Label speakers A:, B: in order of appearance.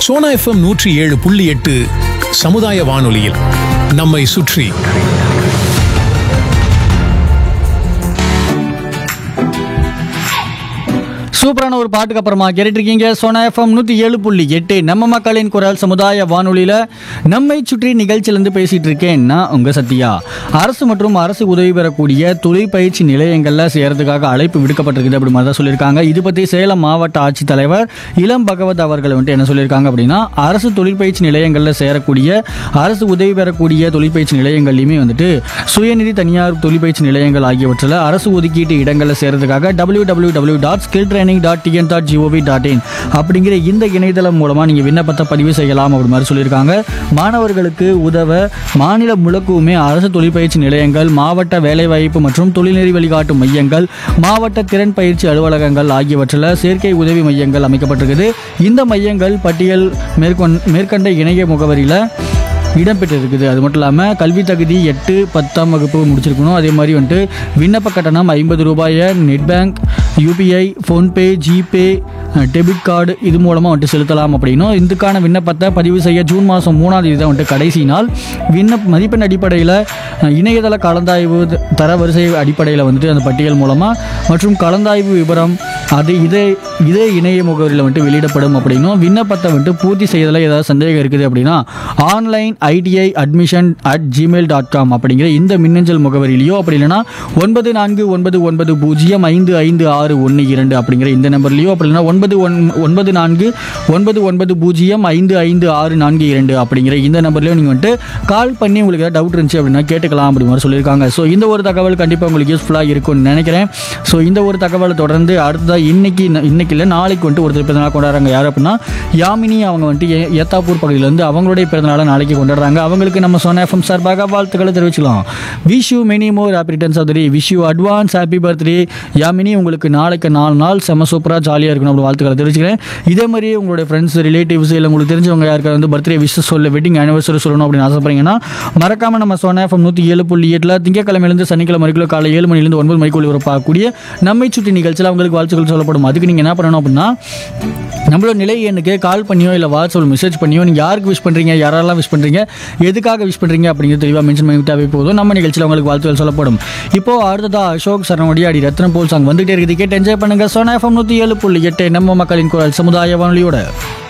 A: Sona FM நூற்றி ஏழு புள்ளி எட்டு சமுதாய வானொலியில் நம்மை சுற்றி
B: சூப்பரான ஒரு பாட்டுக்கு அப்புறமா கேட்டுருக்கீங்க சோனா எஃப்எம் நூற்றி ஏழு புள்ளி எட்டு நம்ம மக்களின் குரல் சமுதாய வானொலியில் நம்மை சுற்றி நிகழ்ச்சியிலேருந்து பேசிகிட்டு இருக்கேன் நான் உங்கள் சத்யா அரசு மற்றும் அரசு உதவி பெறக்கூடிய தொழிற்பயிற்சி நிலையங்களில் சேரத்துக்காக அழைப்பு விடுக்கப்பட்டிருக்குது அப்படி மாதிரி தான் சொல்லியிருக்காங்க இது பற்றி சேலம் மாவட்ட ஆட்சித்தலைவர் இளம் பகவத் அவர்கள் வந்துட்டு என்ன சொல்லியிருக்காங்க அப்படின்னா அரசு தொழிற்பயிற்சி நிலையங்களில் சேரக்கூடிய அரசு உதவி பெறக்கூடிய தொழிற்பயிற்சி நிலையங்கள்லையுமே வந்துட்டு சுயநிதி தனியார் தொழிற்பயிற்சி நிலையங்கள் ஆகியவற்றில் அரசு ஒதுக்கீட்டு இடங்களில் சேர்றதுக்காக W W W dot skill training dot TN dot GOV dot in அப்படிங்கிற இந்த இணையதளம் மூலமாக நீங்கள் விண்ணப்பத்தை பதிவு செய்யலாம் அப்படி மாதிரி சொல்லியிருக்காங்க மாணவர்களுக்கு உதவ மாநிலம் முழுக்குமே அரசு தொழிற்பயிற்சி நிலையங்கள் மாவட்ட வேலைவாய்ப்பு மற்றும் தொழில்நெறி வழிகாட்டு மையங்கள் மாவட்ட திறன் பயிற்சி அலுவலகங்கள் ஆகியவற்றில் சேர்க்கை உதவி மையங்கள் அமைக்கப்பட்டிருக்குது இந்த மையங்கள் பட்டியல் மேற்கொண் மேற்கண்ட இணைய முகவரியில் இடம்பெற்றிருக்குது அது மட்டும் இல்லாமல் கல்வி தகுதி எட்டு பத்தாம் வகுப்பு முடிச்சிருக்கணும் அதே மாதிரி வந்துட்டு விண்ணப்ப கட்டணம் ஐம்பது ரூபாயை net bank UPI PhonePe GPay debit card இது மூலமாக வந்துட்டு செலுத்தலாம் அப்படின்னும் இதுக்கான விண்ணப்பத்தை பதிவு செய்ய ஜூன் மாதம் மூணாம் தேதி தான் வந்துட்டு கடைசி நாள் விண்ணப்ப மதிப்பெண் அடிப்படையில் அஹ், இணையதள கலந்தாய்வு த- தரவரிசை அடிப்படையில் வந்துட்டு அந்த பட்டியல் மூலமாக மற்றும் கலந்தாய்வு விவரம் அது இதே இதே இணைய முகவரியில் வந்துட்டு வெளியிடப்படும் அப்படின்னும் விண்ணப்பத்தை வந்துட்டு பூர்த்தி செய்யறதுல ஏதாவது சந்தேகம் இருக்குது அப்படின்னா online ITI admission at Gmail dot com அப்படிங்கிற இந்த மின்னஞ்சல் முகவரியிலையோ அப்படி இல்லைன்னா ஒன்பது நான்கு ஒன்பது ஒன்பது பூஜ்ஜியம் ஐந்து ஐந்து ஆறு ஒன்று இரண்டு அப்படிங்கிற இந்த நம்பர்லையோ அப்படி இல்லைன்னா ஒன்பது ஒன் ஒன்பது நான்கு ஒன்பது ஒன்பது பூஜ்ஜியம் ஐந்து ஐந்து ஆறு நான்கு இரண்டு அப்படிங்கிற இந்த நம்பர்லையோ நீங்கள் வந்துட்டு கால் பண்ணி உங்களுக்கு ஏதாவது டவுட் இருந்துச்சு அப்படின்னா கேட்டுக்கலாம் அப்படி மாதிரி சொல்லியிருக்காங்க ஸோ இந்த ஒரு தகவல் கண்டிப்பாக உங்களுக்கு யூஸ்ஃபுல்லாக இருக்கும்னு நினைக்கிறேன் ஸோ இந்த ஒரு தகவலை தொடர்ந்து அடுத்ததாக இன்னைக்கு இன்னைக்கு இல்லை நாளைக்கு வந்துட்டு ஒருத்தர் பிறந்தநாள் கொண்டாடுறாங்க யார் அப்படின்னா யாமினி அவங்க வந்துட்டு ஏ- ஏத்தாப்பூர் பகுதியிலேருந்து அவங்களுடைய பிறந்தநாளை நாளைக்கு கொண்டாடுறாங்க அவங்களுக்கு நம்ம சொன்ன எஃப்எம் சார்பாக வாழ்த்துக்களை தெரிவிச்சுக்கலாம் wish you many more happy returns of the wish you advance happy birthday Yamini உங்களுக்கு நாளைக்கு நாலு நாள் செம சூப்பராக ஜாலியாக இருக்கணும் அப்படி வாழ்த்துக்களை தெரிவிச்சுக்கிறேன் இதே மாதிரி உங்களுடைய ஃப்ரெண்ட்ஸ் ரிலேட்டிவ்ஸ் இல்லை உங்களுக்கு தெரிஞ்சவங்க யாருக்காவது வந்து பர்த்டே விஷ் சொல்ல வெட்டிங் ஆனிவர்சரி சொல்லணும் அப்படின்னு ஆசைப்படுறீங்கன்னா மறக்காம நம்ம சொன்ன எஃப்எம் நூற்றி ஏழு புள்ளி எட்டில் திங்கக்கிழமையிலேருந்து சனிக்கிழமை வரைக்கும் காலை ஏழு மணிலேருந்து ஒன்பது மணிக்குள்ள பார்க்கக்கூடிய நம்மை சுற்றி நிகழ்ச்சியில் அவங்களுக்கு வாழ்த்துக்கள் சொல்லப்படும் அதுக்கு நீங்கள் என்ன பண்ணணும் அப்படின்னா நம்மளோட நிலை எண்ணுக்கு கால் பண்ணியோ இல்லை வாட்ஸ்அப்பில் மெசேஜ் பண்ணியோ நீங்கள் யாருக்கு விஷ் பண்ணுறீங்க யாரெல்லாம் விஷ் பண்ணுறீங்க எதுக்காக விஷ் பண்ணுறீங்க அப்படிங்கிறது தெளிவாக மென்ஷன் பண்ணிவிட்டாவே போதும் நம்ம நிகழ்ச்சியில் உங்களுக்கு வாழ்த்துக்கள் சொல்லப்படும் இப்போ அடுத்ததா அசோக் சரணோடி அடி ரத்னம் போல் சாங் வந்துகிட்டே இருக்குது கேட்டு என்ஜாய் பண்ணுங்க சோனா எஃப்எம் நூற்றி ஏழு புள்ளி எட்டு நம்ம மக்களின் குரல் சமுதாய வானொலியோட